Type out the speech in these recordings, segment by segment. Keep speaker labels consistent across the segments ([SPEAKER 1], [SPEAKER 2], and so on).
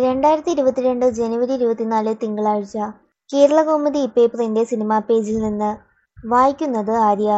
[SPEAKER 1] രണ്ടായിരത്തി ഇരുപത്തിരണ്ട് ജനുവരി ഇരുപത്തിനാല് തിങ്കളാഴ്ച കേരളകൗമുദി ഇപ്പേപ്പറിന്റെ സിനിമാ പേജിൽ നിന്ന് വായിക്കുന്നത് ആര്യ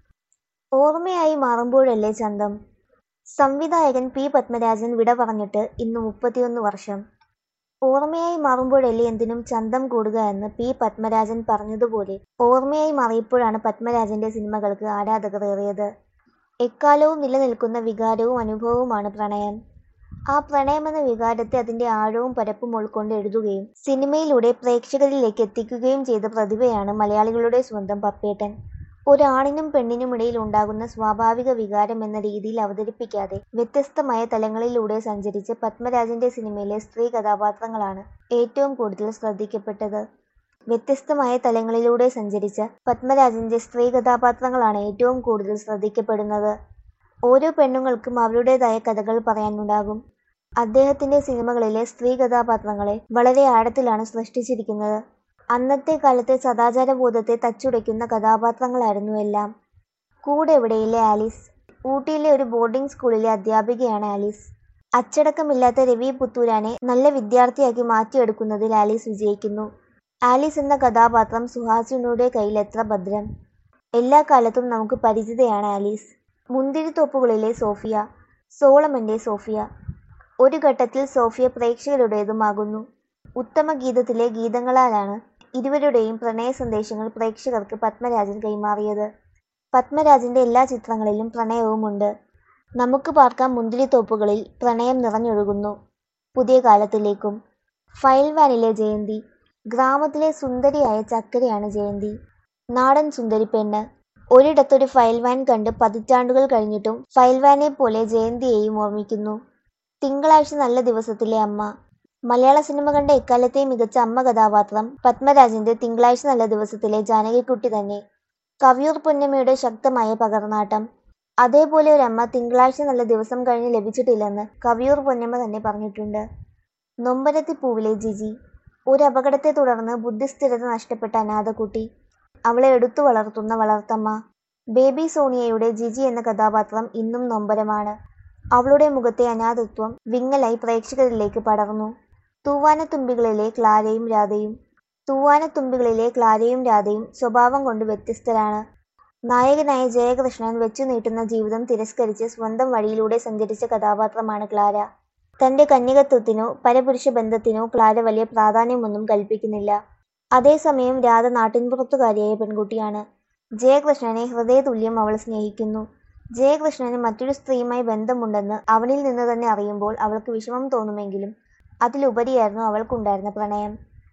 [SPEAKER 1] ഓർമ്മയായി മാറുമ്പോഴല്ലേ ചന്തം സംവിധായകൻ പി പത്മരാജൻ വിട പറഞ്ഞിട്ട് ഇന്ന് മുപ്പത്തിയൊന്ന് വർഷം ഓർമ്മയായി മാറുമ്പോഴല്ലേ എന്തിനും ചന്തം കൂടുക എന്ന് പി പത്മരാജൻ പറഞ്ഞതുപോലെ ഓർമ്മയായി മാറിയപ്പോഴാണ് പത്മരാജന്റെ സിനിമകൾക്ക് ആരാധകർ ഏറിയത് എക്കാലവും നിലനിൽക്കുന്ന വികാരവും അനുഭവവുമാണ് പ്രണയം ആ പ്രണയമെന്ന വികാരത്തെ അതിന്റെ ആഴവും പരപ്പും ഉൾക്കൊണ്ട് എഴുതുകയും സിനിമയിലൂടെ പ്രേക്ഷകരിലേക്ക് എത്തിക്കുകയും ചെയ്ത പ്രതിഭയാണ് മലയാളികളുടെ സ്വന്തം പപ്പേട്ടൻ ഒരാണിനും പെണ്ണിനും ഇടയിൽ ഉണ്ടാകുന്ന സ്വാഭാവിക വികാരം എന്ന രീതിയിൽ അവതരിപ്പിക്കാതെ വ്യത്യസ്തമായ തലങ്ങളിലൂടെ സഞ്ചരിച്ച് പത്മരാജന്റെ സിനിമയിലെ സ്ത്രീ കഥാപാത്രങ്ങളാണ് ഏറ്റവും കൂടുതൽ ശ്രദ്ധിക്കപ്പെട്ടത് വ്യത്യസ്തമായ തലങ്ങളിലൂടെ സഞ്ചരിച്ച പത്മരാജന്റെ സ്ത്രീ കഥാപാത്രങ്ങളാണ് ഏറ്റവും കൂടുതൽ ശ്രദ്ധിക്കപ്പെടുന്നത് ഓരോ പെണ്ണുങ്ങൾക്കും അവരുടേതായ കഥകൾ പറയാനുണ്ടാകും അദ്ദേഹത്തിന്റെ സിനിമകളിലെ സ്ത്രീ കഥാപാത്രങ്ങളെ വളരെ ആഴത്തിലാണ് സൃഷ്ടിച്ചിരിക്കുന്നത് അന്നത്തെ കാലത്തെ സദാചാരബോധത്തെ തച്ചുടയ്ക്കുന്ന കഥാപാത്രങ്ങളായിരുന്നു എല്ലാം കൂടെ എവിടെയിലെ ആലീസ് ഊട്ടിയിലെ ഒരു ബോർഡിംഗ് സ്കൂളിലെ അധ്യാപികയാണ് ആലീസ് അച്ചടക്കമില്ലാത്ത രവി പുത്തൂരാനെ നല്ല വിദ്യാർത്ഥിയാക്കി മാറ്റിയെടുക്കുന്നതിൽ ആലീസ് വിജയിക്കുന്നു ആലീസ് എന്ന കഥാപാത്രം സുഹാസിനിയുടെ കയ്യിൽ എത്ര ഭദ്രം എല്ലാ കാലത്തും നമുക്ക് പരിചിതയാണ് ആലീസ് മുന്തിരിത്തോപ്പുകളിലെ സോഫിയ സോളമന്റെ സോഫിയ ഒരു ഘട്ടത്തിൽ സോഫിയ പ്രേക്ഷകരുടേതുമാകുന്നു ഉത്തമ ഗീതത്തിലെ ഗീതങ്ങളാലാണ് ഇരുവരുടെയും പ്രണയ സന്ദേശങ്ങൾ പ്രേക്ഷകർക്ക് പത്മരാജൻ കൈമാറിയത് പത്മരാജന്റെ എല്ലാ ചിത്രങ്ങളിലും പ്രണയവുമുണ്ട് നമുക്ക് പാർക്കാം മുന്തിരിത്തോപ്പുകളിൽ പ്രണയം നിറഞ്ഞൊഴുകുന്നു പുതിയ കാലത്തിലേക്കും ഫയൽ വാനിലെ ജയന്തി ഗ്രാമത്തിലെ സുന്ദരിയായ ചക്കരയാണ് ജയന്തി നാടൻ സുന്ദരി പെണ്ണ് ഒരിടത്തൊരു ഫയൽ വാൻ കണ്ട് പതിറ്റാണ്ടുകൾ കഴിഞ്ഞിട്ടും ഫയൽ വാനെ പോലെ ജയന്തിയെയും ഓർമ്മിക്കുന്നു തിങ്കളാഴ്ച നല്ല ദിവസത്തിലെ അമ്മ മലയാള സിനിമ കണ്ട എക്കാലത്തെ മികച്ച അമ്മ കഥാപാത്രം പത്മരാജന്റെ തിങ്കളാഴ്ച നല്ല ദിവസത്തിലെ ജാനകിക്കുട്ടി തന്നെ കവിയൂർ പൊന്നമ്മയുടെ ശക്തമായ പകർന്നാട്ടം അതേപോലെ ഒരു അമ്മ തിങ്കളാഴ്ച നല്ല ദിവസം കഴിഞ്ഞ് ലഭിച്ചിട്ടില്ലെന്ന് കവിയൂർ പൊന്നമ്മ തന്നെ പറഞ്ഞിട്ടുണ്ട് നൊമ്പരത്തി പൂവിലെ ജിജി ഒരു അപകടത്തെ തുടർന്ന് ബുദ്ധിസ്ഥിരത നഷ്ടപ്പെട്ട അനാഥക്കുട്ടി അവളെ എടുത്തു വളർത്തുന്ന വളർത്തമ്മ ബേബി സോണിയയുടെ ജിജി എന്ന കഥാപാത്രം ഇന്നും നൊമ്പരമാണ് അവളുടെ മുഖത്തെ അനാഥത്വം വിങ്ങലായി പ്രേക്ഷകരിലേക്ക് പടർന്നു തൂവാനത്തുമ്പികളിലെ ക്ലാരയും രാധയും തൂവാനത്തുമ്പികളിലെ ക്ലാരയും രാധയും സ്വഭാവം കൊണ്ട് വ്യത്യസ്തരാണ് നായകനായ ജയകൃഷ്ണൻ വെച്ചു നീട്ടുന്ന ജീവിതം തിരസ്കരിച്ച് സ്വന്തം വഴിയിലൂടെ സഞ്ചരിച്ച കഥാപാത്രമാണ് ക്ലാര തന്റെ കന്യകത്വത്തിനോ പരപുരുഷ ബന്ധത്തിനോ ക്ലാര വലിയ പ്രാധാന്യമൊന്നും കൽപ്പിക്കുന്നില്ല അതേസമയം രാധ നാട്ടിൻപുറത്തുകാരിയായ പെൺകുട്ടിയാണ് ജയകൃഷ്ണനെ ഹൃദയതുല്യം അവൾ സ്നേഹിക്കുന്നു ജയകൃഷ്ണന് മറ്റൊരു സ്ത്രീയുമായി ബന്ധമുണ്ടെന്ന് അവനിൽ നിന്ന് തന്നെ അറിയുമ്പോൾ അവൾക്ക് വിഷമം തോന്നുമെങ്കിലും അതിലുപരിയായിരുന്നു അവൾക്കുണ്ടായിരുന്ന പ്രണയം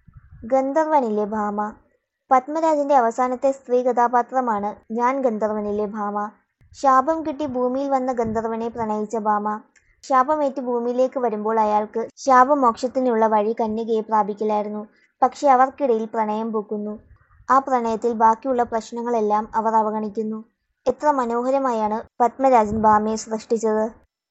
[SPEAKER 1] ഗന്ധർവനിലെ ഭാമ പത്മരാജന്റെ അവസാനത്തെ സ്ത്രീ കഥാപാത്രമാണ് ഞാൻ ഗന്ധർവനിലെ ഭാമ ശാപം കിട്ടി ഭൂമിയിൽ വന്ന ഗന്ധർവനെ പ്രണയിച്ച ഭാമ ശാപമേറ്റ് ഭൂമിയിലേക്ക് വരുമ്പോൾ അയാൾക്ക് ശാപമോക്ഷത്തിനുള്ള വഴി കന്യകയെ പ്രാപിക്കലായിരുന്നു പക്ഷെ അവർക്കിടയിൽ പ്രണയം പൂക്കുന്നു ആ പ്രണയത്തിൽ ബാക്കിയുള്ള പ്രശ്നങ്ങളെല്ലാം അവർ അവഗണിക്കുന്നു എത്ര മനോഹരമായാണ് പത്മരാജൻ ഭാമയെ സൃഷ്ടിച്ചത്